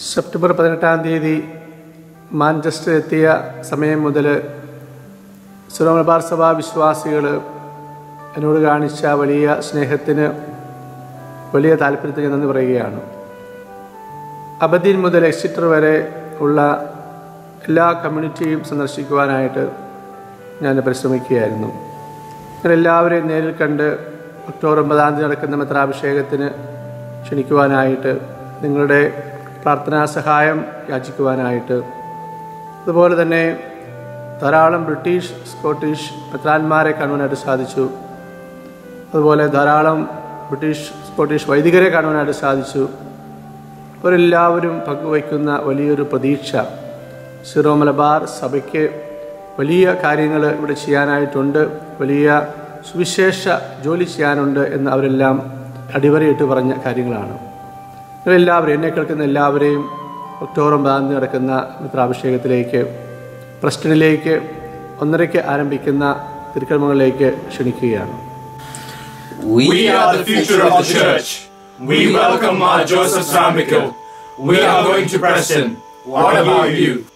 September പതിനെട്ടാം തീയതി Manchester എത്തിയ സമയം മുതൽ സിറോ മലബാർ സഭാ വിശ്വാസികൾ എന്നോട് കാണിച്ച വലിയ സ്നേഹത്തിന് വലിയ താല്പര്യത്തിന് നന്ദി പറയുകയാണ് അബദീൻ മുതൽ എക്സിറ്റർ വരെ ഉള്ള എല്ലാ കമ്മ്യൂണിറ്റിയും സന്ദർശിക്കുവാനായിട്ട് ഞാൻ പരിശ്രമിക്കുകയായിരുന്നു നിങ്ങളെല്ലാവരെയും നേരിൽ കണ്ട് ഒക്ടോബർ ഒമ്പതാം തീയതി നടക്കുന്ന മിത്രാഭിഷേകത്തിന് ക്ഷണിക്കുവാനായിട്ട് നിങ്ങളുടെ പ്രാർത്ഥനാ സഹായം യാചിക്കുവാനായിട്ട് അതുപോലെ തന്നെ ധാരാളം ബ്രിട്ടീഷ് സ്കോട്ടിഷ് മെത്രാന്മാരെ കാണുവാനായിട്ട് സാധിച്ചു അതുപോലെ ധാരാളം ബ്രിട്ടീഷ് സ്കോട്ടിഷ് വൈദികരെ കാണുവാനായിട്ട് സാധിച്ചു അവരെല്ലാവരും പങ്കുവയ്ക്കുന്ന വലിയൊരു പ്രതീക്ഷ സിറോ മലബാർ സഭയ്ക്ക് വലിയ കാര്യങ്ങൾ ഇവിടെ ചെയ്യാനായിട്ടുണ്ട് വലിയ സുവിശേഷ ജോലി ചെയ്യാനുണ്ട് എന്ന് അവരെല്ലാം അടിവരയിട്ട് പറഞ്ഞ കാര്യങ്ങളാണ് എല്ലാവരും എന്നെ കേൾക്കുന്ന എല്ലാവരെയും ഒക്ടോബർ ഒമ്പതാം തീയതി നടക്കുന്ന മിത്രാഭിഷേകത്തിലേക്ക് പ്രസ്റ്റണിലേക്ക് ഒന്നരയ്ക്ക് ആരംഭിക്കുന്ന തിരുക്കർമ്മങ്ങളിലേക്ക് ക്ഷണിക്കുകയാണ് We are the future of the church. We welcome our Joseph Sramikil. We are going to Preston. What about you?